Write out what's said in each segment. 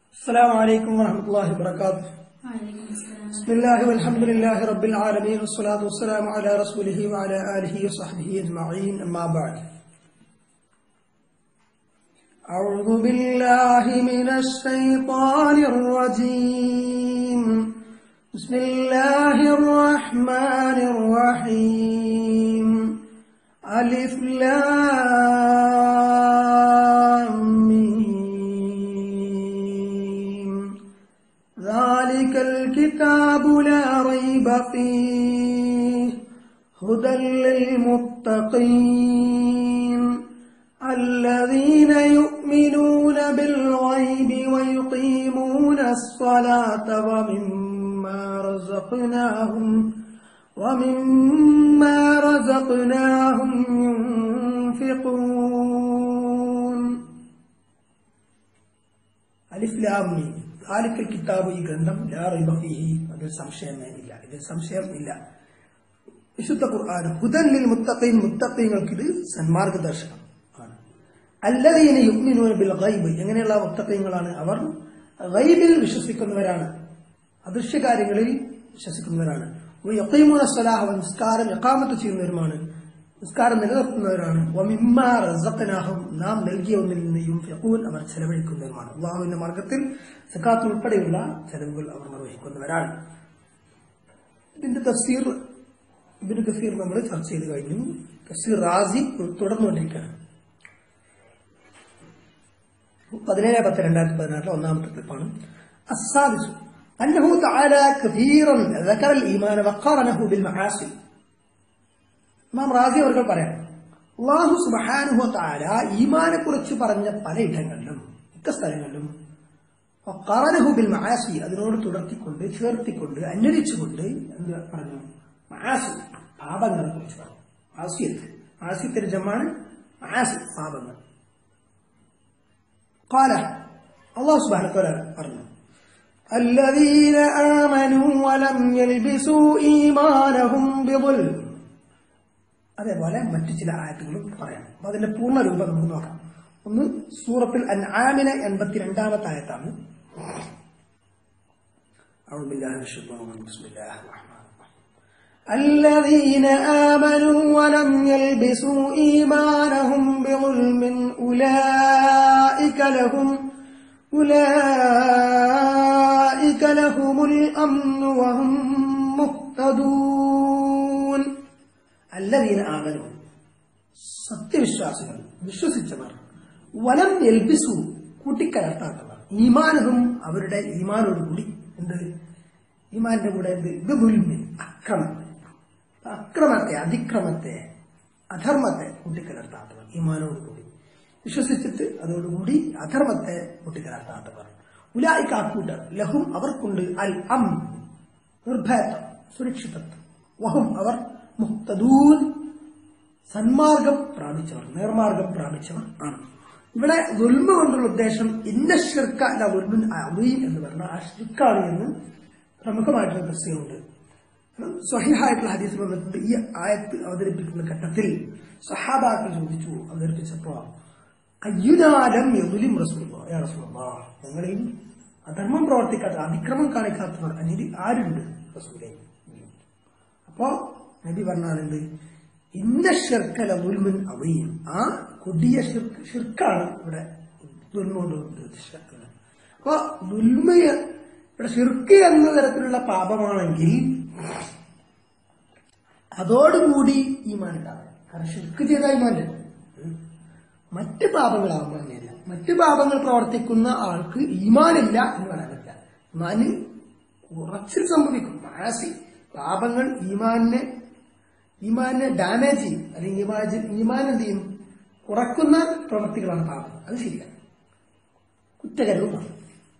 السلام عليكم ورحمة الله وبركاته وعليكم السلام بسم الله والحمد لله رب العالمين والصلاة والسلام على رسوله وعلى آله وصحبه أجمعين أما بعد أعوذ بالله من الشيطان الرجيم بسم الله الرحمن الرحيم ألف لام ميم ذلك الكتاب لا ريب فيه هدى للمتقين الذين يؤمنون بالغيب ويقيمون الصلاة ومما رزقناهم ومما رزقناهم ينفقون അലിഫ്ലാമി ആലിക്കൽ കിതാബ് ഈ ഗ്രന്ഥം ലാ റൈബ ഫീഹി അതിൽ സംശയമേ ഇല്ല ഇതിൽ സംശയം ഇല്ല വിശുദ്ധ ഖുർആൻ ഹുദൻ ലിൽ മുത്തഖീൻ മുത്തഖീങ്ങൾക്ക് ഇത് സന്മാർഗദർശനം ആണ് അല്ലദീന യുഅ്മിനൂന ബിൽ ഗൈബ് എങ്ങനെയുള്ള മുത്തഖീങ്ങളാണ് അവർ ഗൈബിൽ വിശ്വസിക്കുന്നവരാണ് അദൃശ്യ കാര്യങ്ങളിൽ വിശ്വസിക്കുന്നവരാണ് യഖീമുന സ്വലാഹ നിസ്കാരം ഇഖാമത്ത് ചെയ്യുന്നവരുമാണ് നിസ്കാരം നിലനിർത്തുന്നവരാണ് വമിമ്മാ റസഖനാഹും നാം നൽകിയ ഒന്നിൽ നിന്ന് യുംഫിഖൂൻ അവർ ചെലവഴിക്കുന്നവരുമാണ് അള്ളാഹുവിന്റെ മാർഗത്തിൽ സക്കാത്ത് ഉൾപ്പെടെയുള്ള ചെലവുകൾ അവർ നിർവഹിക്കുന്നവരാണ് ഇതിന്റെ തഫ്സീർ ഇബിന് കസീർ നമ്മൾ ചർച്ച ചെയ്ത് കഴിഞ്ഞു തഫ്സീർ റാസി തുടർന്നുകൊണ്ടിരിക്കുകയാണ് പതിനേഴ് പത്ത് രണ്ടായിരത്തി പതിനാറിലെ ഒന്നാമത്തെ ക്ലിപ്പാണ് അസാദിസു أنه تعالى كثيرا ذكر الإيمان وقارنه بالمعاصي ഇമാം റാസി അവർ പറയാം അള്ളാഹു സുബഹാനുഹു താര ഈമാനെ കുറിച്ച് പറഞ്ഞ പലയിടങ്ങളിലും മിക്ക സ്ഥലങ്ങളിലും ഖറനഹു ബിൽ മആസി അതിനോട് തുടർത്തിക്കൊണ്ട് ചേർത്തിക്കൊണ്ട് അന്വരിച്ചുകൊണ്ട് എന്ത് പറഞ്ഞു മആസി പാപങ്ങളെ കുറിച്ച് പറഞ്ഞു ആസിയത്ത് ആസിയത്തിന്റെ ജമാണ് മആസി പാപങ്ങൾ قال الله سبحانه وتعالى പറഞ്ഞു الذين آمنوا ولم يلبسوا إيمانهم بظلم അതേപോലെ മറ്റു ചില ആയത്തുകളും പറയാം അപ്പൊ അതിന്റെ പൂർണ്ണ രൂപം നമുക്ക് നോക്കാം ഒന്ന് സൂറത്തിൽ അൻആമിനെ എൺപത്തിരണ്ടാമത്തെ ആയത്താണ് أعوذ بالله من الشيطان الرجيم بسم الله الرحمن الرحيم الذين آمنوا ولم يلبسوا إيمانهم بظلم أولئك لهم أولئك لهم الأمن وهم مهتدون അല്ലതീന ആമനു സത്യവിശ്വാസികൾ വിശ്വസിച്ചവർ വലം എൽബിസു കൂട്ടിക്കലർത്താത്തവർ ഈമാനതും അവരുടെ ഈമാനോടുകൂടി എന്ത് ഈമാന്റെ കൂടെ എന്ത് ഇത് ദുൽമിൻ അക്രമം അക്രമത്തെ അതിക്രമത്തെ അധർമ്മത്തെ കൂട്ടിക്കലർത്താത്തവർ ഈമാനോടുകൂടി വിശ്വസിച്ചിട്ട് അതോടുകൂടി അധർമ്മത്തെ കൂട്ടിക്കലർത്താത്തവർ ഉലായിക്ക് ആക്കൂട്ടർ ലഹും അവർക്കുണ്ട് അൽ അം നിർഭയത്വം സുരക്ഷിതത്വം വഹും അവർ മുക്തദൂൻ സന്മാർഗം പ്രാപിച്ചവർ നേർമാർഗം പ്രാപിച്ചവർ ആണ് ഇവിടെ ദുൽമ കൊണ്ടുള്ള ഉദ്ദേശം ഇന്ന ഷിർക്ക അല്ല ദുൽമിൻ അലീം എന്ന് പറഞ്ഞാൽ ആ ഷിർക്കാണ് എന്ന് പ്രമുഖമായിട്ടുള്ള പ്രശ്നമുണ്ട് സ്വഹിഹായിട്ടുള്ള ഹദീസ് വന്നിട്ടുണ്ട് ഈ ആയത്ത് അവതരിപ്പിക്കുന്ന ഘട്ടത്തിൽ സഹാബാക്കൾ ചോദിച്ചു അവതരിപ്പിച്ചപ്പോ അയ്യുനാലം യദുലിം റസൂലുള്ളാഹ് യാ റസൂലുള്ളാഹ് ഞങ്ങളെയും അധർമ്മം പ്രവർത്തിക്കാത്ത അതിക്രമം കാണിക്കാത്തവർ അനിൽ ആരുണ്ട് റസൂലേ അപ്പോ നബി പറഞ്ഞാണെന്ത് ഇന്ന ഷിർക്കല ദുൽമുൻ അവയും ആ കൊടിയ ഷിർക്ക് ഷിർക്കാണ് ഇവിടെ ദുൽമുകൊണ്ട് ഉദ്ദേശിക്കുന്നത് അപ്പൊ ദുൽമ ഇവിടെ ഷിർക്ക് എന്ന തരത്തിലുള്ള പാപമാണെങ്കിൽ അതോടുകൂടി ഈമാൻ ഉണ്ടാവും കാരണം ഷിർക്ക് ചെയ്ത ഈമാൻ മറ്റ് പാപങ്ങളാവുമ്പോൾ അങ്ങനെയല്ല മറ്റ് പാപങ്ങൾ പ്രവർത്തിക്കുന്ന ആൾക്ക് ഈമാനില്ല എന്ന് പറയാൻ പറ്റില്ല ഈമാന് കുറച്ചിൽ സംഭവിക്കും മാസി പാപങ്ങൾ ഈമാനിനെ ഈമാനെ ഡാമേജ് ചെയ്യും അല്ലെങ്കിൽ ഈമാൻ ഈമാൻ എന്ത് ചെയ്യും കുറക്കുന്ന പ്രവൃത്തികളാണ് പാപം അത് ശരിയാണ് കുറ്റകരവുമാണ്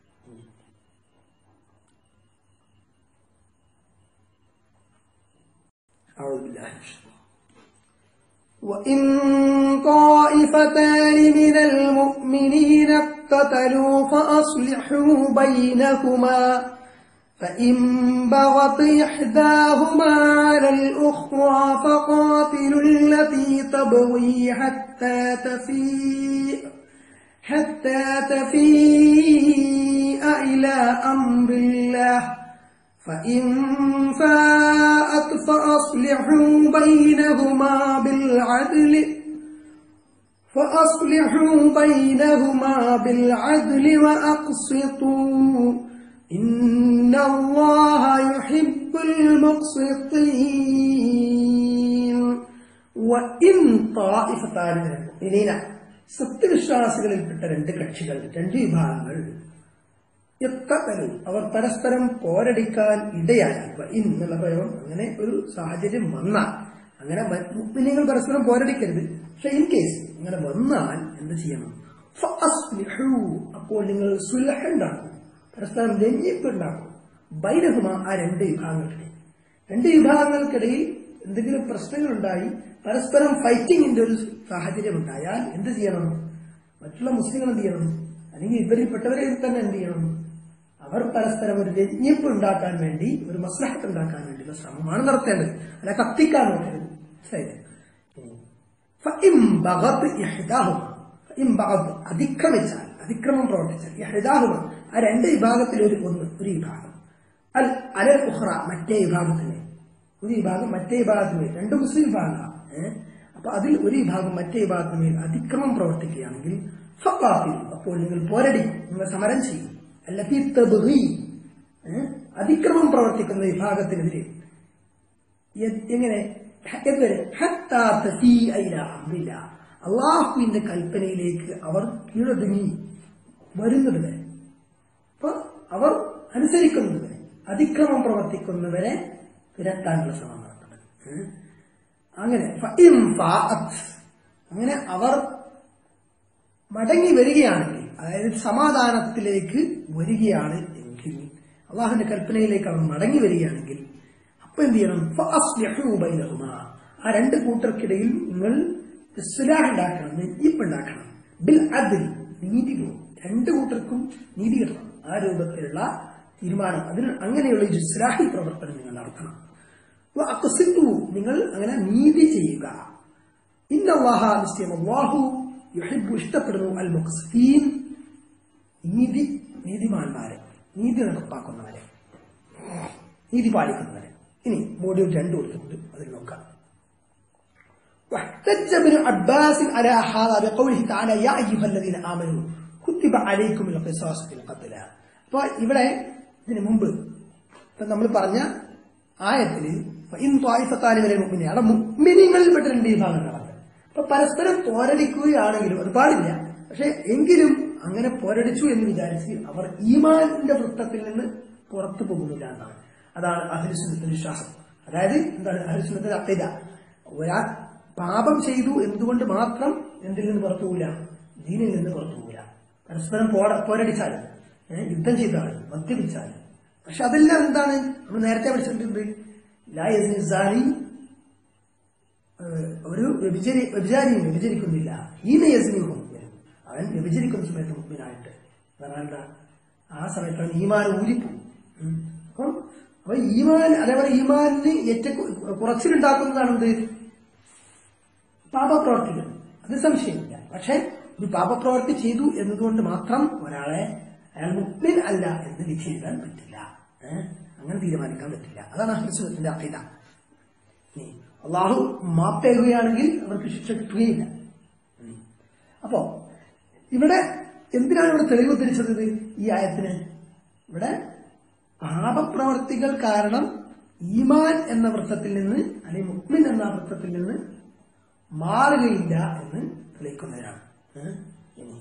أعوذ بالله من الشيطان وإن طائفتان من المؤمنين اقتتلوا فأصلحوا بينهما فإن بغت إحداهما على الأخرى فقاتلوا التي تبغي حتى تفيء حتى تفيء إلى أمر الله فإن فاءت فأصلحوا بينهما بالعدل فأصلحوا بينهما بالعدل وأقسطوا إن الله يحب المقسطين وإن طائفتان من المؤمنين സത്യവിശ്വാസികളിൽപ്പെട്ട രണ്ട് കക്ഷികൾ രണ്ട് വിഭാഗങ്ങൾ എത്തലും അവർ പരസ്പരം പോരടിക്കാൻ ഇടയായി ഇൻ എന്നുള്ള പ്രയോഗം അങ്ങനെ ഒരു സാഹചര്യം വന്നാൽ അങ്ങനെ മുസ്ലിങ്ങൾ പരസ്പരം പോരടിക്കരുത് പക്ഷെ ഇൻ കേസ് അങ്ങനെ വന്നാൽ എന്ത് ചെയ്യണം ഫഅസ്ലിഹൂ. അപ്പോൾ നിങ്ങൾ സുലഹ ഉണ്ടാക്കും പരസ്പരം രഞ്ജിപ്പ് ഉണ്ടാക്കും ബൈരഹുമ ആ രണ്ട് വിഭാഗങ്ങൾക്കിടയിൽ രണ്ട് വിഭാഗങ്ങൾക്കിടയിൽ എന്തെങ്കിലും പ്രശ്നങ്ങളുണ്ടായി പരസ്പരം ഫൈറ്റിംഗിന്റെ ഒരു സാഹചര്യം ഉണ്ടായാൽ എന്ത് ചെയ്യണം മറ്റുള്ള മുസ്ലിങ്ങൾ എന്ത് ചെയ്യണം അല്ലെങ്കിൽ ഇവരിൽപ്പെട്ടവരെ തന്നെ എന്ത് ചെയ്യണം അവർ പരസ്പരം ഒരു രഞ്ജിപ്പ് ഉണ്ടാക്കാൻ വേണ്ടി ഒരു മസ്ലഹത്ത് ഉണ്ടാക്കാൻ വേണ്ടിയുള്ള ശ്രമമാണ് നടത്തേണ്ടത് അല്ല കത്തിക്കാൻ നോക്കരുത് ശരി ഫഇം ബഗത് ഇഹ്ദാഹുമ. ഫഇം ബഗത് അതിക്രമിച്ചാൽ അതിക്രമം പ്രവർത്തിച്ചാൽ ഇഹ്ദാഹുമ. ആ രണ്ട് വിഭാഗത്തിൽ ഒരു ഒന്ന് ഒരു വിഭാഗം അൽ അലൽ ഉഹ്റ മറ്റേ വിഭാഗത്തിന് ഒരു വിഭാഗം മറ്റേ വിഭാഗത്തിന് മേൽ രണ്ട് മുസ്ലിം വിഭാഗങ്ങളാണ് ഏഹ് അപ്പൊ അതിൽ ഒരു വിഭാഗം മറ്റേ വിഭാഗത്തിന് മേൽ അതിക്രമം പ്രവർത്തിക്കുകയാണെങ്കിൽ ഫഖാത്തിലു. അപ്പോൾ നിങ്ങൾ പോരടി നിങ്ങൾ സമരം ചെയ്യും അല്ലഫി തബ്ഗി. ഏഹ്? അതിക്രമം പ്രവർത്തിക്കുന്ന വിഭാഗത്തിനെതിരെ എ- എങ്ങനെ ഹ- എതുവരെ ഹത്താ തഫീഅ ഇലാ അംറില്ല. അള്ളാഹുവിന്റെ കൽപ്പനയിലേക്ക് അവർ കീഴൊതുങ്ങി വരുന്നത് വരെ അപ്പൊ അവർ അനുസരിക്കുന്നത് വരെ അതിക്രമം പ്രവർത്തിക്കുന്നവരെ വിരട്ടാനുള്ള ശ്രമം നടത്തുന്നത് ഏഹ്? അങ്ങനെ ഫഇൻ ഫാഅത്ത്. അങ്ങനെ അവർ മടങ്ങി വരികയാണെങ്കിൽ അതായത് സമാധാനത്തിലേക്ക് വരികയാണ് എങ്കിൽ അള്ളാഹുവിന്റെ കൽപ്പനയിലേക്ക് അവർ മടങ്ങി വരികയാണെങ്കിൽ അപ്പൊ എന്ത് ചെയ്യണം ഫഅസ്ലിഹൂ ബൈനഹുമാ. ആ രണ്ട് കൂട്ടർക്കിടയിൽ നിങ്ങൾ ഇസ്ലാഹ് ഉണ്ടാക്കണം നെയ്യപ്പ് ഉണ്ടാക്കണം ബിൽ അതിൽ നീതി പോകും രണ്ട് കൂട്ടർക്കും നീതി കിട്ടണം ആ രൂപത്തിലുള്ള തീരുമാനം അതിന് അങ്ങനെയുള്ള ഒരു ഇസ്ലാഹി പ്രവർത്തനം നിങ്ങൾ നടത്തണം വ അഖ്സിത്തു. നിങ്ങൾ അങ്ങനെ നീതി ചെയ്യുക ഇന്ന അല്ലാഹ നിശ്ചയം അല്ലാഹു യുഹിബ്ബു ഇഷ്ടപ്പെടുന്നു അൽ മുഖ്സിൻ നീതി നീതിമാന്മാരെ നീതി നടപ്പാക്കുന്നവരെ നീതി പാലിക്കുന്നവരെ ഇനി മോഡ്യൂൾ രണ്ട് കൊടുത്തിട്ടുണ്ട് അതിൽ നോക്കാം واحتج ابن عباس على هذا بقوله تعالى يا أيها الذين آمنوا كتب عليكم القصاص في القتلى അപ്പോൾ ഇവിടെ ഇതിന് മുമ്പ് ഇപ്പൊ നമ്മൾ പറഞ്ഞ ആയത്തില് ഇൻ ത്വായിഫത്താലിമിലെ മുമ്പിനെ അവിടെ മുമ്പിനിങ്ങളിൽപ്പെട്ട രണ്ട് വിഭാഗങ്ങളാണ് അപ്പൊ പരസ്പരം പോരടിക്കുകയാണെങ്കിലും അത് പാടില്ല പക്ഷെ എങ്കിലും അങ്ങനെ പോരടിച്ചു എന്ന് വിചാരിച്ച് അവർ ഈമാനിന്റെ വൃത്തത്തിൽ നിന്ന് പുറത്തു പോകുന്നില്ല എന്നാണ് അതാണ് അഹരിസുന്നത്തിന്റെ വിശ്വാസം അതായത് എന്താണ് അഹരിസുന്നത്തിന്റെ അത്തൈത ഒരാൾ പാപം ചെയ്തു എന്തുകൊണ്ട് മാത്രം എന്തിൽ നിന്ന് പുറത്തു പോകില്ല ദീനിൽ നിന്ന് പുറത്തു പോകില്ല പരസ്പരം പോര- പോരടിച്ചാൽ ഏഹ് യുദ്ധം ചെയ്താൽ മദ്യപിച്ചാൽ പക്ഷെ അതെല്ലാം എന്താണ് നമ്മൾ നേരത്തെ പഠിച്ചിട്ടുണ്ട് ലാ യസ്നി സാനി ഏഹ് ഒരു വ്യഭിചരി വ്യഭിചാരിയും വ്യഭിചരിക്കുന്നില്ല ഹീന യസ്നിഹും അവൻ വ്യഭിചരിക്കുന്ന സമയത്ത് മുമ്പിനായിട്ട് പറഞ്ഞാൽ എന്താ ആ സമയത്ത് അവൻ ഈമാൻ ഊരിപ്പോവും ഉം. അപ്പം അപ്പൊ ഈമാൻ അതേപോലെ ഈമാനിന് ഏറ്റവും കുറച്ചിലുണ്ടാക്കുന്നതാണ് എന്ത് പാപപ്രവർത്തികൾ അത് സംശയമില്ല പക്ഷെ ഒരു പാപപ്രവർത്തി ചെയ്തു എന്നതുകൊണ്ട് മാത്രം ഒരാളെ അയാൾ മുക്മിൻ അല്ല എന്ന് വിധിയെഴുതാൻ പറ്റില്ല ഏഹ്? അങ്ങനെ തീരുമാനിക്കാൻ പറ്റില്ല അതാണ് അഹ്ലസുന്നത്തിന്റെ അഖീദ ഇനി അള്ളാഹു മാപ്പേകുകയാണെങ്കിൽ അവർക്ക് ശിക്ഷ കിട്ടുകയില്ല ഉം. അപ്പോ ഇവിടെ എന്തിനാണ് ഇവിടെ തെളിവ് ഉദ്ധരിച്ചത് ഇത് ഈ ആയത്തിന് ഇവിടെ പാപപ്രവർത്തികൾ കാരണം ഈമാൻ എന്ന വൃത്തത്തിൽ നിന്ന് അല്ലെങ്കിൽ മുക്മിൻ എന്ന വൃത്തത്തിൽ നിന്ന് മാറുകയില്ല എന്ന് തെളിയിക്കുന്നതിനാണ് ഏഹ്? ഇനി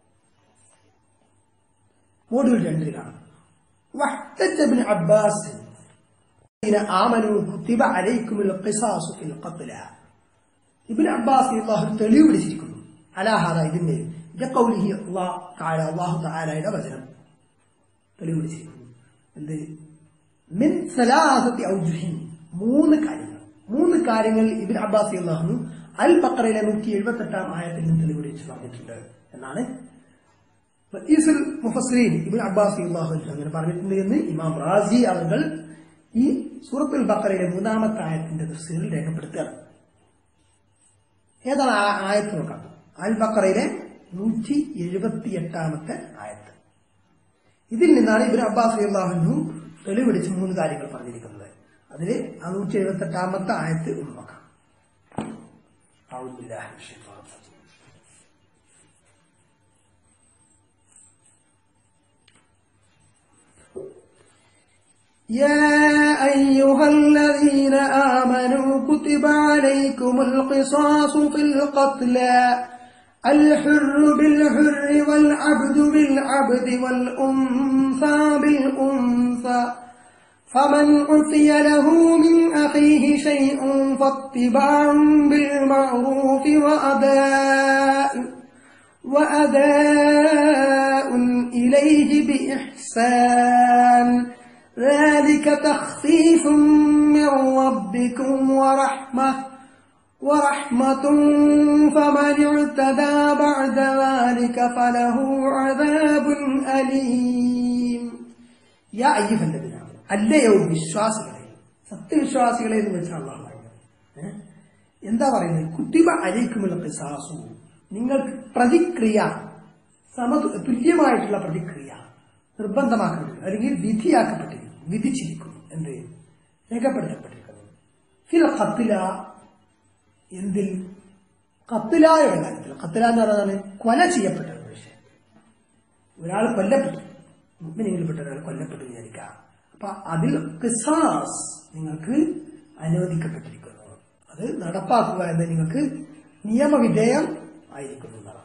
മോഡ്യൂൾ രണ്ടിൽ കാണാം واحتج ابن عباس الذين آمنوا كتب عليكم القصاص في القتلى ഇബിൻ അബ്ബാസ് അള്ളാഹു തെളിവ് പിടിച്ചിരിക്കുന്നു അലാഹാദ ഇതിന്റെ കൗലിഹി അള്ളാഹ് താഴെ അള്ളാഹു താലയുടെ വചനം തെളിവ് പിടിച്ചിരിക്കുന്നു എന്ത് മിൻ സലാസത്തി ഔജുഹിൻ മൂന്ന് കാര്യങ്ങൾ മൂന്ന് കാര്യങ്ങൾ ഇബിൻ അബ്ബാസ് അള്ളാഹു അൽ ബക്കറയിലെ നൂറ്റി എഴുപത്തി എട്ടാം ആയത്തിൽ നിന്ന് തെളിവ് പിടിച്ച് പറഞ്ഞിട്ടുണ്ട് എന്നാണ് റഈസുൽ മുഫസ്സിരീൻ ഇബ്നു അബ്ബാസ് റളിയല്ലാഹു അൻഹു അങ്ങനെ പറഞ്ഞിട്ടുണ്ട് എന്ന് ഇമാം റാസി അവർ ഈ സൂറത്തുൽ ബഖറയുടെ മൂന്നാമത്തെ ആയത്തിന്റെ തഫ്സീറിൽ രേഖപ്പെടുത്തുകയാണ് ഏതാണ് ആ ആയത്ത് നോക്കാം അൽ ബഖറയിലെ നൂറ്റി എഴുപത്തി എട്ടാമത്തെ ആയത്ത് ഇതിൽ നിന്നാണ് ഇബിൻ അബ്ബാസ് അള്ളാഹുനു തെളിവെടിച്ച് മൂന്ന് കാര്യങ്ങൾ പറഞ്ഞിരിക്കുന്നത് അതിൽ നൂറ്റി എഴുപത്തി എട്ടാമത്തെ ആയത്ത് ഒന്ന് നോക്കാം أعوذ بالله من الشيطان الرجيم يا أيها الذين آمنوا كتب عليكم القصاص في القتلى الحر بالحر والعبد بالعبد والأنثى بالأنثى فمن عفي له من أخيه شيء فاتباع بالمعروف وأداء وأداء إليه بإحسان ذلك تخفيف من ربكم ورحمة ورحمة فمن اعتدى بعد ذلك فله عذاب أليم يا أيها الذين آمنوا അല്ലയോ വിശ്വാസികളെ സത്യവിശ്വാസികളെ എന്ന് വെച്ചാൽ അള്ളാഹു പറയുന്നത് ഏ? എന്താ പറയുന്നത് കുട്ടിബ അലൈക്കുമുള്ള പിസാസു നിങ്ങൾക്ക് പ്രതിക്രിയ സമ തുല്യമായിട്ടുള്ള പ്രതിക്രിയ നിർബന്ധമാക്കപ്പെട്ടു അല്ലെങ്കിൽ വിധിയാക്കപ്പെട്ടിരിക്കുന്നു വിധിച്ചിരിക്കുന്നു എന്ത് രേഖപ്പെടുത്തപ്പെട്ടിരിക്കുന്നു ഫിൽ കത്തില എന്തിൽ കത്തിലായുടെ കാര്യത്തിൽ കത്തില എന്ന് പറയുന്നത് കൊല ചെയ്യപ്പെട്ട ഒരു വിഷയം ഒരാൾ കൊല്ലപ്പെട്ടു മുഗ്മിനിൽപ്പെട്ട ഒരാൾ കൊല്ലപ്പെട്ടു വിചാരിക്കാം അപ്പൊ അതിൽ കിസാസ് നിങ്ങൾക്ക് അനുവദിക്കപ്പെട്ടിരിക്കുന്നു അത് നടപ്പാക്കുക എന്ന് നിങ്ങൾക്ക് നിയമവിധേയം ആയിരിക്കുന്നു എന്നതാണ്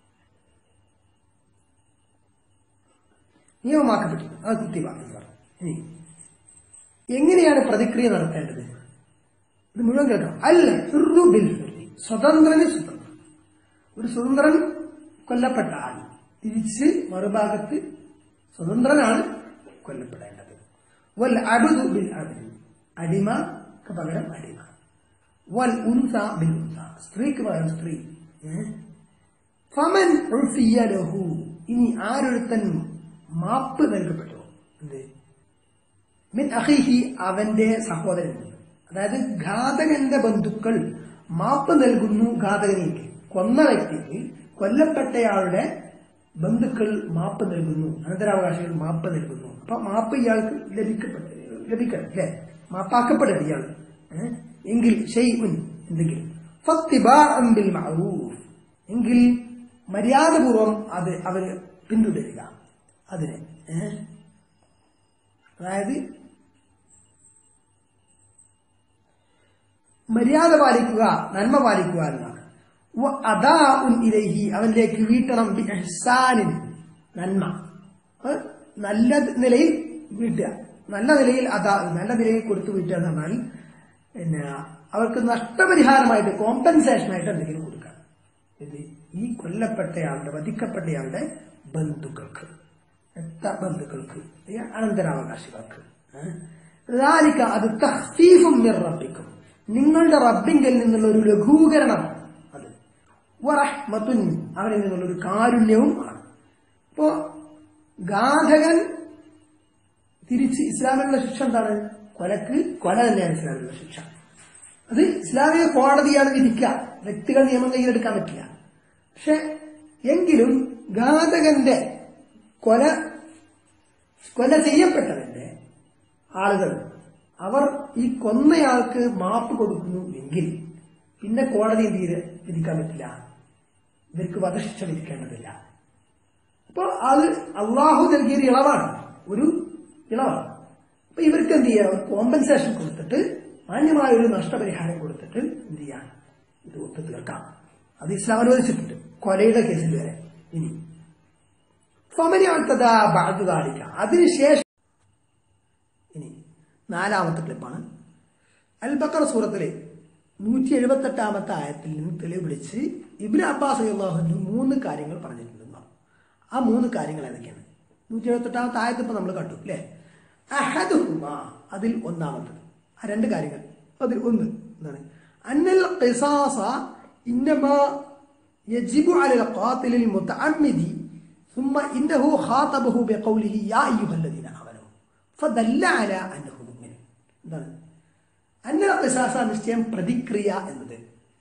നിയമമാക്കപ്പെട്ടിരിക്കുന്നു അത് കുത്തിവ എന്ന് പറഞ്ഞു ഇനി എങ്ങനെയാണ് പ്രതിക്രിയ നടത്തേണ്ടത് ഇത് മുഴുവൻ കേൾക്കണം അല്ല ഹിർറു ബിൽ ഹിർറി. സ്വതന്ത്രന് സ്വതന്ത്രൻ ഒരു സ്വതന്ത്രൻ കൊല്ലപ്പെട്ട ആൾ തിരിച്ച് മറുഭാഗത്ത് സ്വതന്ത്രനാണ് കൊല്ലപ്പെടേണ്ടത് വൽ അബുദു ബിൽ അബുദ് അടിമക്ക് പകരം അടിമ വൽ ഉൻസ ബിൽ ഉൻസ സ്ത്രീക്ക് പകരം സ്ത്രീ ഏ? ഫമൻ ഉൾഫിയ ലഹു ഇനി ആരൊരുത്തൻ മാപ്പ് നൽകപ്പെട്ടോ എന്ത് മിൻ അഹിഹി അവന്റെ സഹോദരൻ അതായത് ഘാതകന്റെ ബന്ധുക്കൾ മാപ്പ് നൽകുന്നു ഘാതകനേക്ക് കൊന്ന വ്യക്തിക്ക് കൊല്ലപ്പെട്ടയാളുടെ ബന്ധുക്കൾ മാപ്പ് നൽകുന്നു അനന്തരാവകാശികൾ മാപ്പ് നൽകുന്നു അപ്പൊ മാപ്പ് ഇയാൾക്ക് ലഭിക്കപ്പെട്ട ലഭിക്കണം അല്ലെ മാപ്പാക്കപ്പെടരുത് ഇയാൾ ഏ? എങ്കിൽ ഷെയ്ഉൻ എന്തെങ്കിലും ഫത്തിബാഅൻ ബിൽ മഅറൂഫ് എങ്കിൽ മര്യാദപൂർവം അത് അവര് പിന്തുടരുക അതിനെ ഏ? അതായത് മര്യാദ പാലിക്കുക നന്മ പാലിക്കുക എന്നാണ് വ അദാഉൻ ഇലൈഹി അവനിലേക്ക് വീട്ടണം ബി ഇഹ്സാനിൻ നന്മ അത് നല്ല നിലയിൽ വീട്ടുക നല്ല നിലയിൽ അതാ നല്ല നിലയിൽ കൊടുത്തു വീട്ടുക എന്ന് പറഞ്ഞാൽ പിന്നെ അവർക്ക് നഷ്ടപരിഹാരമായിട്ട് കോമ്പൻസേഷൻ ആയിട്ട് എന്തെങ്കിലും കൊടുക്കുക ഇത് ഈ കൊല്ലപ്പെട്ടയാളുടെ വധിക്കപ്പെട്ടയാളുടെ ബന്ധുക്കൾക്ക് എത്ര ബന്ധുക്കൾക്ക് ഈ അനന്തരാവകാശികൾക്ക് ഏഹ്? ذلك അത് തഹ്ഫീഫും മിർ റബ്ബിക്കും നിങ്ങളുടെ റബ്ബിങ്കിൽ നിന്നുള്ള ഒരു ലഘൂകരണമാണ് അത് വറഹ്മത്തുൻ അവരിൽ നിന്നുള്ള ഒരു കാരുണ്യവും ആണ് ഇപ്പോ ഘാതകൻ തിരിച്ച് ഇസ്ലാമിലുള്ള ശിക്ഷ എന്താണ് കൊലക്ക് കൊല തന്നെയാണ് ഇസ്ലാമിലുള്ള ശിക്ഷ അത് ഇസ്ലാമിക കോടതിയാണ് വിധിക്കുക വ്യക്തികൾ നിയമം കയ്യിലെടുക്കാൻ പറ്റില്ല പക്ഷെ എങ്കിലും ഘാതകന്റെ കൊല കൊല ചെയ്യപ്പെട്ടവന്റെ ആളുകൾ അവർ ഈ കൊന്നയാൾക്ക് മാപ്പ് കൊടുക്കുന്നു എങ്കിൽ പിന്നെ കോടതി എന്ത് ചെയ്ത് വിധിക്കാൻ പറ്റില്ല ഇവർക്ക് വധശിക്ഷ വിധിക്കേണ്ടതില്ല അപ്പൊ അത് അള്ളാഹു നൽകിയൊരു ഇളവാണ് ഒരു ഇളവാണ് അപ്പൊ ഇവർക്ക് എന്ത് ചെയ്യാം ഒരു കോമ്പൻസേഷൻ കൊടുത്തിട്ട് മാന്യമായ ഒരു നഷ്ടപരിഹാരം കൊടുത്തിട്ട് എന്ത് ചെയ്യാം ഇത് ഒത്തു തീർക്കാം അത് ഇസ്ലാം അനുവദിച്ചിട്ടുണ്ട് കൊലയുടെ കേസിൽ വരെ ഇനി ഫമനിയാത്തതാ ബാധുകാലിക്ക അതിനുശേഷം ഇനി നാലാമത്തെ ക്ലിപ്പാണ് അൽ ബക്കർ സൂറത്തിലെ നൂറ്റി എഴുപത്തെട്ടാമത്തെ ആയത്തിൽ നിന്ന് തെളിവ് പിടിച്ച് ഇബിൻ അബ്ബാസ് അള്ളാഹുവിന് മൂന്ന് കാര്യങ്ങൾ പറഞ്ഞിട്ടുണ്ടെന്നാണ് ആ മൂന്ന് കാര്യങ്ങൾ ഏതൊക്കെയാണ് നൂറ്റി എഴുപത്തെട്ടാമത്തെ ആയത്ത് ഇപ്പൊ നമ്മൾ കണ്ടു അല്ലേ അഹദുഹുമ അതിൽ ഒന്നാമത്തത് ആ രണ്ട് കാര്യങ്ങൾ അതിൽ ഒന്ന് എന്താണ് അന്നൽ ഖിസാസ ഇന്നമാ يجب على القاتل المتعمد ثم إنه خاطبه بقوله يا أيها الذين آمنوا فدل على أنه مؤمن എന്താണ് അന്ന പിസാസ നിശ്ചയം പ്രതിക്രിയ എന്നത്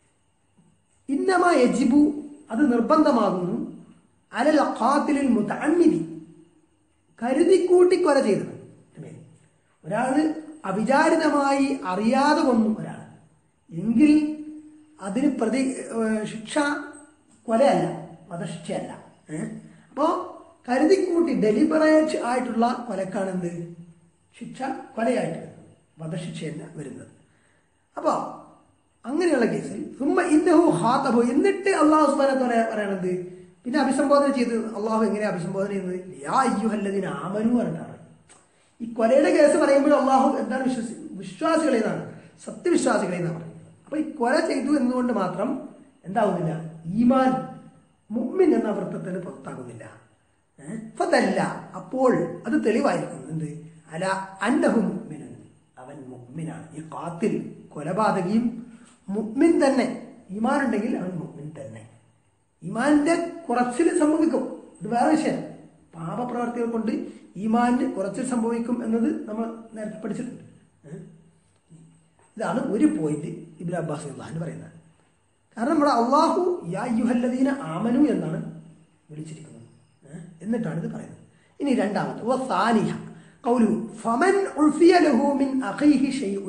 ഇന്നമ യജിബു അത് നിർബന്ധമാകുന്നു അലൽ ഖാത്തിലിൽ മുതഅമ്മിദി കരുതിക്കൂട്ടി കൊല ചെയ്തത് മേൽ ഒരാള് അവിചാരിതമായി അറിയാതെ കൊന്നു ഒരാൾ എങ്കിൽ അതിന് പ്രതി ഏഹ് ശിക്ഷ കൊലയല്ല വധശിക്ഷയല്ല ഏഹ് അപ്പോ കരുതിക്കൂട്ടി ഡെലിബറേറ്റ് ആയിട്ടുള്ള കൊലക്കാണ് എന്ത് ശിക്ഷ കൊലയായിട്ട് വരുന്നത് വധശിക്ഷയല്ല വരുന്നത് അപ്പോ അങ്ങനെയുള്ള കേസിൽ സുമ്മ ഇന്നഹു ഹാത്തബു എന്നിട്ട് അള്ളാഹു സുബാനത്തോടെ പറയണത് പിന്നെ അഭിസംബോധന ചെയ്ത് അള്ളാഹു എങ്ങനെ അഭിസംബോധന ചെയ്യുന്നത് യാ അയ്യുഹല്ലതിന് ആമനു പറഞ്ഞിട്ടാണ് ഈ കൊലയുടെ കേസ് പറയുമ്പോൾ അള്ളാഹു എന്താണ് വിശ്വസി വിശ്വാസികളെ എന്നാണ് സത്യവിശ്വാസികളെ എന്നാണ് പറയുന്നത് അപ്പൊ ഈ കൊല ചെയ്തു എന്നുകൊണ്ട് മാത്രം എന്താവുന്നില്ല ഈമാൻ മുമ്മിൻ എന്ന വൃത്തത്തിന് പുറത്താകുന്നില്ല ഏഹ്? ഫതല്ല അപ്പോൾ അത് തെളിവായിരിക്കും എന്ത് അല അന്നഹു മുഅ്മിനുൻ അവൻ മുഅ്മിനാണ് ഈ കാത്തിൽ കൊലപാതകിയും മുഅ്മിൻ തന്നെ ഈമാൻ ഉണ്ടെങ്കിൽ അവൻ മുഅ്മിൻ തന്നെ ഈമാനിന്റെ കുറച്ചിൽ സംഭവിക്കും ഇത് വേറെ വിഷയം പാപപ്രവർത്തികൾ കൊണ്ട് ഈമാനിന് കുറച്ചിൽ സംഭവിക്കും എന്നത് നമ്മൾ നേരത്തെ പഠിച്ചിട്ടുണ്ട് ഏഹ്? ഇതാണ് ഒരു പോയിന്റ് ഇബ്രാ അബ്ബാസ് അള്ളാഹിന് പറയുന്നത് കാരണം നമ്മുടെ അള്ളാഹു യാ യുഹല്ലദീന ആമനു എന്നാണ് വിളിച്ചിരിക്കുന്നത് ഏഹ്? എന്നിട്ടാണ് ഇത് പറയുന്നത് ഇനി രണ്ടാമത്തെ വസാനിഹ قوله فمن عفي له من أخيه شيء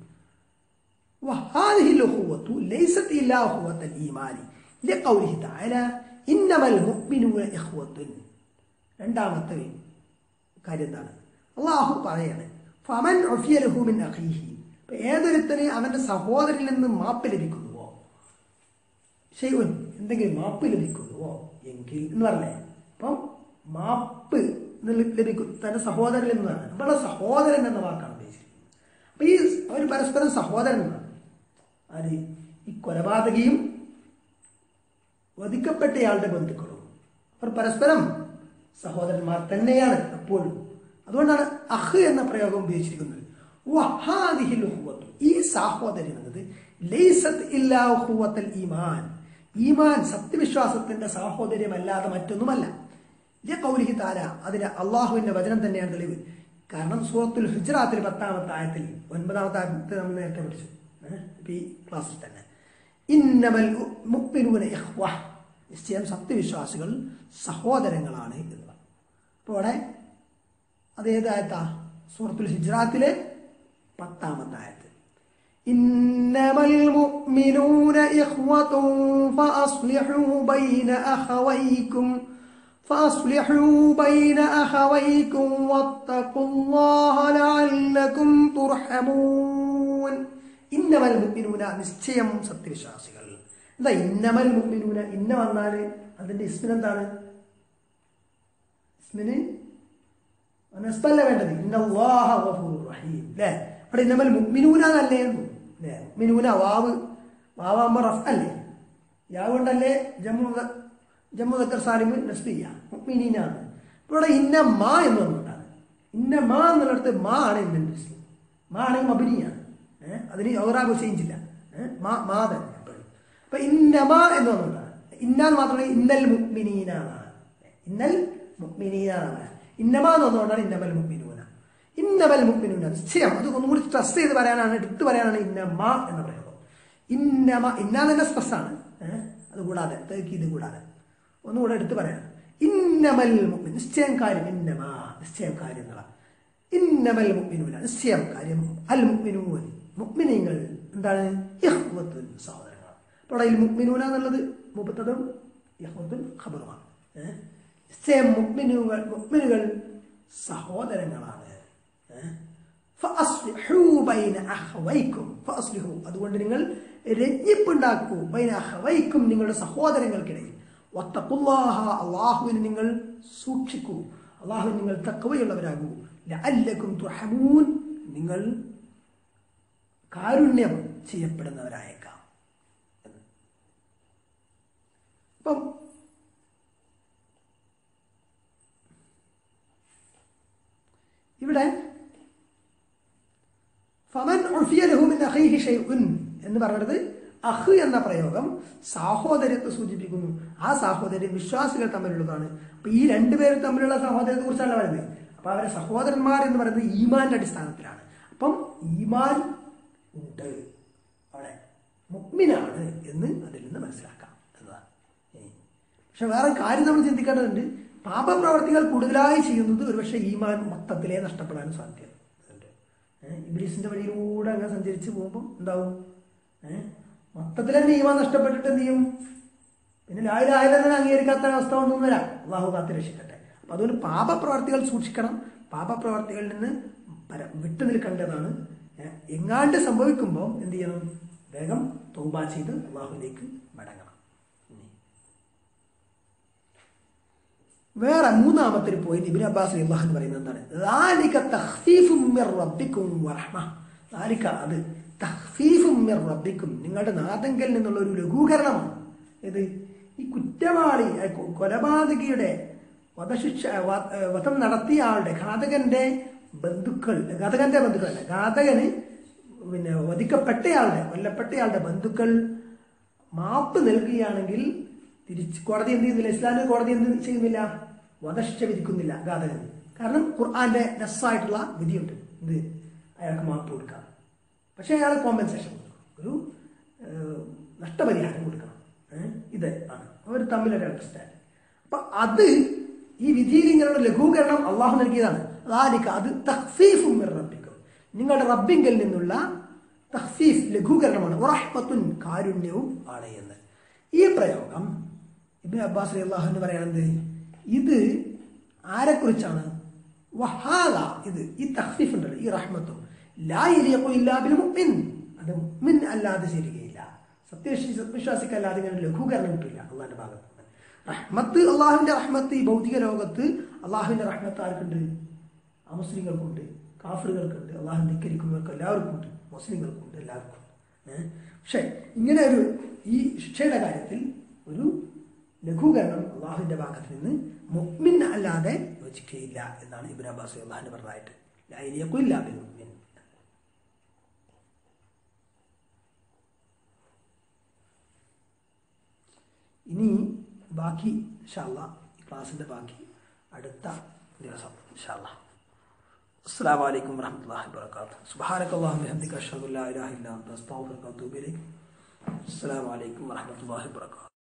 وهذه الأخوة ليست إلا أخوة الإيمان لقوله تعالى إنما المؤمنون إخوة രണ്ടാമത്തെ കാര്യം എന്താണ് അള്ളാഹു പറയാണ് ഫമൻ ഒഫിയലഹു മിൻ അഖീഹി അപ്പൊ ഏതൊരുത്തന് അവന്റെ സഹോദരനിൽ നിന്ന് മാപ്പ് ലഭിക്കുന്നുവോ ഷെയ്വൻ എന്തെങ്കിലും മാപ്പ് ലഭിക്കുന്നുവോ എങ്കിൽ എന്ന് പറഞ്ഞേ അപ്പം മാപ്പ് എന്ന് ലഭിക്കും തന്റെ സഹോദരൻ എന്നതാണ് നമ്മുടെ സഹോദരൻ എന്ന വാക്കാണ് ഉദ്ദേശിക്കുന്നത് അപ്പൊ ഈ അവർ പരസ്പരം സഹോദരൻ എന്നാണ് ആര് ഈ കൊലപാതകിയും വധിക്കപ്പെട്ടയാളുടെ ബന്ധുക്കളും അവർ പരസ്പരം സഹോദരന്മാർ തന്നെയാണ് എപ്പോഴും അതുകൊണ്ടാണ് അഹ് എന്ന പ്രയോഗം ഉപയോഗിച്ചിരിക്കുന്നത് വഹാദിഹിൽ ഉഹ്വത്തു. ഈ സാഹോദര്യം എന്നത് ലൈസത്ത് ഇല്ലാ ഉഹ്വത്തൽ ഈമാൻ ഈമാൻ സത്യവിശ്വാസത്തിന്റെ സാഹോദര്യമല്ലാതെ മറ്റൊന്നുമല്ല ഇത് കൗലിഹി താര അതിന് അള്ളാഹുവിന്റെ വചനം തന്നെയാണ് തെളിവ് കാരണം സൂറത്തുൽ ഹുജറാത്തിൽ പത്താമത്തെ ആയത്തിൽ ഒൻപതാമത്തെ ആയത്തിൽ നമ്മൾ നേരത്തെ പഠിച്ചു ഏഹ്? ഇപ്പൊ ഈ ക്ലാസ്സിൽ തന്നെ ഇന്നമൽ മുഅ്മിനൂന ഇഖ്വ നിശ്ചയം സത്യവിശ്വാസികൾ സഹോദരങ്ങളാണ് എന്നതാണ് അപ്പോൾ അവിടെ അതേത് ആയത്താ സൂറത്തുൽ ഹിജ്റാത്തിലെ പത്താമത്തെ ആയത്ത് إنما المؤمنون إخوة فأصلحوا بين أخويكم فأصلحوا بين أخويكم واتقوا الله لعلكم ترحمون إنما المؤمنون നിശ്ചയം സത്യവിശ്വാസികൾ എന്താ ഇന്നമൽ മുഅ്മിനൂന ഇന്ന വന്നാൽ അതിന്റെ ഇസ്മിന് എന്താണ് ഇസ്മിന് നസ്ബല്ല വേണ്ടത് ഇന്നല്ലാഹ ഗഫൂറുർ റഹീം അല്ലേ അവിടെ ഇന്നമൽ മുഅ്മിനൂന എന്നല്ലേ അല്ലേ മുഅ്മിനൂന വാവ് വാവാകുമ്പോൾ റഫ് അല്ലേ യാവ് കൊണ്ടല്ലേ ജമ്മു ജമ്മു ദക്കർ സാലിമ് നസ്ബിയ മുഅ്മിനീനാണ് ഇപ്പോൾ ഇവിടെ ഇന്ന മാ എന്ന് പറഞ്ഞുകൊണ്ടാണ് ഇന്ന മാ എന്നുള്ളിടത്ത് മാ ആണ് ഇന്നൻ്റെ ഇസ്മി മാ ആണെങ്കിൽ മബിനിയാണ് ഏഹ് അതിന് ഔറാബ് ചേഞ്ച് ഇല്ല ഏഹ് മാ മാ തന്നെ എപ്പോഴും അപ്പൊ ഇന്നമ എന്ന് പറഞ്ഞുകൊണ്ടാണ് ഇന്നാന്ന് മാത്രമേ ഇന്നൽ മുഅ്മിനീനാണ് ഇന്നൽ മുഅ്മിനീനാണ് ഇന്നമ എന്ന് പറഞ്ഞുകൊണ്ടാണ് ഇന്നമൽ മുഅ്മിനൂന ഇന്നമൽ മുഅ്മിനൂന നിശ്ചയം അത് ഒന്നും കൂടി സ്ട്രെസ് ചെയ്ത് പറയാനാണ് എടുത്തു പറയാനാണ് ഇന്നമ എന്ന് പറയുന്നത് ഇന്നമ ഇന്ന തന്നെ സ്ട്രെസ് ആണ് ഏഹ് അത് കൂടാതെ ഇത് കൂടാതെ ഒന്നുകൂടെ എടുത്തു പറയാം ഇന്നമൽ മുഅ്മിൻ നിശ്ചയം കാര്യം ഇന്നമ നിശ്ചയം കാര്യം എന്നുള്ള ഇന്നമൽ മുഅ്മിനൂന നിശ്ചയം കാര്യം അൽ മുഅ്മിനൂൻ മുഅ്മിനീങ്ങൾ എന്താണ് ഇഖ്വത്തുൻ സഹോദരങ്ങളാണ് അപ്പോൾ അവിടെ ഈ മുഅ്മിനൂന എന്നുള്ളത് മുപ്പത്തതും ഇഖ്വത്തുൻ ഖബറുമാണ് ഏഹ് നിശ്ചയം മുഅ്മിനുകൾ മുഅ്മിനുകൾ സഹോദരങ്ങളാണ് ഏഹ് ഫഅസ്ലിഹൂ ബൈന അഖവൈക്കും ഫഅസ്ലിഹൂ അതുകൊണ്ട് നിങ്ങൾ രഞ്ജിപ്പുണ്ടാക്കൂ ബൈന അഖവൈക്കും നിങ്ങളുടെ സഹോദരങ്ങൾക്കിടയിൽ വത്തഖുല്ലാഹ അള്ളാഹുവിനെ നിങ്ങൾ സൂക്ഷിക്കൂ അള്ളാഹുവിന് നിങ്ങൾ തക്കവയുള്ളവരാകൂ ലഅല്ലക്കും തുർഹമൂൻ നിങ്ങൾ കാരുണ്യം ചെയ്യപ്പെടുന്നവരായേക്കാം എന്ന്. അപ്പം ഇവിടെ ഫമൻ ഉഫിയ ലഹു മിൻ അഖീഹി ഷൈഉൻ എന്ന് പറയുന്നത് അഹ് എന്ന പ്രയോഗം സാഹോദര്യത്തെ സൂചിപ്പിക്കുന്നു ആ സാഹോദര്യം വിശ്വാസികൾ തമ്മിലുള്ളതാണ് അപ്പൊ ഈ രണ്ടുപേരും തമ്മിലുള്ള സഹോദരത്തെ കുറിച്ചല്ല പറയുന്നത് അപ്പൊ അവരെ സഹോദരന്മാർ എന്ന് പറയുന്നത് ഈമാന്റെ അടിസ്ഥാനത്തിലാണ് അപ്പം ഈമാൻ ഉണ്ട് അവിടെ മുഗ്മിനാണ് എന്ന് അതിൽ നിന്ന് മനസ്സിലാക്കാം എന്നതാണ് ഏ. പക്ഷെ വേറെ കാര്യം നമ്മൾ ചിന്തിക്കേണ്ടതുണ്ട് പാപപ്രവർത്തികൾ കൂടുതലായി ചെയ്യുന്നത് ഒരുപക്ഷെ ഈമാൻ മൊത്തത്തിലേ നഷ്ടപ്പെടാൻ സാധ്യതയുണ്ട് ഏഹ് ഇബ്ലീസിന്റെ വഴിയിലൂടെ അങ്ങനെ സഞ്ചരിച്ച് പോകുമ്പോൾ എന്താവും ഏഹ് മൊത്തത്തിൽ തന്നെ ഈമാൻ നഷ്ടപ്പെട്ടിട്ട് എന്ത് ചെയ്യും പിന്നെ ലായിലായാലും തന്നെ അംഗീകരിക്കാത്ത അവസ്ഥ ഒന്നും വരാം അള്ളാഹു കാത്ത് രക്ഷിക്കട്ടെ അപ്പൊ അതുകൊണ്ട് പാപപ്രവർത്തികൾ സൂക്ഷിക്കണം പാപപ്രവർത്തികളിൽ നിന്ന് പര വിട്ടു നിൽക്കേണ്ടതാണ് ഏഹ് എങ്ങാണ്ട് സംഭവിക്കുമ്പോൾ എന്ത് ചെയ്യണം വേഗം തൗബ ചെയ്ത് അള്ളാഹുലേക്ക് മടങ്ങണം ഇനി വേറെ മൂന്നാമത്തെ ഒരു പോയിന്റ് ഇബിൻ അബ്ബാസ് അള്ളാഹ് എന്ന് പറയുന്നത് എന്താണ് ذَلِكَ تَخْفِيفٌ مِّن رَبِّكُمْ وَرَحْمَةٌ ذَلِكَ അത് തഖ്ഫീഫും മിർ റബ്ബിക്കും നിങ്ങളുടെ നാദങ്കൽ നിന്നുള്ള ഒരു ലഘൂകരണമാണ് ഇത് ഈ കുറ്റവാളി ഏ, കൊ- കൊലപാതകിയുടെ വധശിക്ഷ വ- ഏ, വധം നടത്തിയ ആളുടെ ഘാതകന്റെ ബന്ധുക്കൾ ഘാതകന്റെ ബന്ധുക്കളല്ല ഘാതകന് പിന്നെ വധിക്കപ്പെട്ടയാളുടെ കൊല്ലപ്പെട്ടയാളുടെ ബന്ധുക്കൾ മാപ്പ് നൽകുകയാണെങ്കിൽ തിരിച്ച് കോടതി എന്ത് ചെയ്യുന്നില്ല ഇസ്ലാമിക കോടതി എന്ത് ചെയ്യുന്നില്ല വധശിക്ഷ വിധിക്കുന്നില്ല ഘാതകന് കാരണം ഖുർആന്റെ നെസ്സായിട്ടുള്ള വിധിയുണ്ട് ഇത് അയാൾക്ക് മാപ്പ് കൊടുക്കാം പക്ഷേ അയാൾ കോമ്പൻസേഷൻ കൊടുക്കണം ഒരു ഏഹ്, നഷ്ടപരിഹാരം കൊടുക്കണം ഏഹ്, ഇത് ആണ് അവർ തമ്മിലൊരു അണ്ടർസ്റ്റാൻഡ് അപ്പൊ അത് ഈ വിധിയിൽ ഇങ്ങനെയുള്ള ലഘൂകരണം അള്ളാഹു നൽകിയതാണ് അതാലിക്ക അത് തഹ്ഫീഫും റബ്ബിക്കും നിങ്ങളുടെ റബ്ബിങ്കിൽ നിന്നുള്ള തഹ്ഫീഫ് ലഘൂകരണമാണ് റഹ്മത്തുൻ കാരുണ്യവും ആണ് എന്ന് ഈ പ്രയോഗം ഇബിൻ അബ്ബാസ് അലി അള്ളാഹു എന്ന് പറയുന്നത് ഇത് ആരെക്കുറിച്ചാണ് വഹാദ ഇത് ഈ തഹ്ഫീഫ് ഉണ്ടല്ലോ ഈ റഹ്മത്തും ലാ യലിയഖു ഇല്ലാ ബിൽ മുഅ്മിൻ അത് മുഅ്മിൻ അല്ലാതെ ശരികയില്ല സത്യവിശ്വാസി വിശ്വാസിക്കല്ലാതെ ഇങ്ങനെ ലഘൂകരണം കിട്ടില്ല അള്ളാഹിന്റെ ഭാഗത്ത് നിന്ന് റഹ്മത്ത് അള്ളാഹുവിന്റെ റഹ്മത്ത് ഈ ഭൗതിക ലോകത്ത് അള്ളാഹുവിന്റെ റഹ്മത്ത് ആർക്കുണ്ട് അമുസ്ലിങ്ങൾക്കുണ്ട് കാഫറുകൾക്കുണ്ട് അള്ളാഹു ധിക്കരിക്കുന്നവർക്ക് എല്ലാവർക്കും ഉണ്ട് മുസ്ലിങ്ങൾക്കുണ്ട് എല്ലാവർക്കും ഉണ്ട്. ഏഹ്? പക്ഷെ ഇങ്ങനെ ഒരു ഈ ശിക്ഷയുടെ കാര്യത്തിൽ ഒരു ലഘൂകരണം അള്ളാഹുവിന്റെ ഭാഗത്ത് നിന്ന് മുഅ്മിൻ അല്ലാതെ യോജിക്കുകയില്ല എന്നാണ് ഇബ്രാഹിം അബ്ബാസ് അള്ളാഹിന്റെ പറഞ്ഞതായിട്ട് ലായിലിയക്കും ഇല്ല മുഅ്മിൻ ഇനി ബാക്കി ഇൻഷാല്ല ഈ ക്ലാസ്സിന്റെ ബാക്കി അടുത്ത ദിവസം ഇൻഷാല്ല السلام عليكم ورحمة الله وبركاته سبحانك اللهم وبحمدك أشهد أن لا إله إلا أنت أستغفرك وأتوب إليك السلام عليكم ورحمة الله وبركاته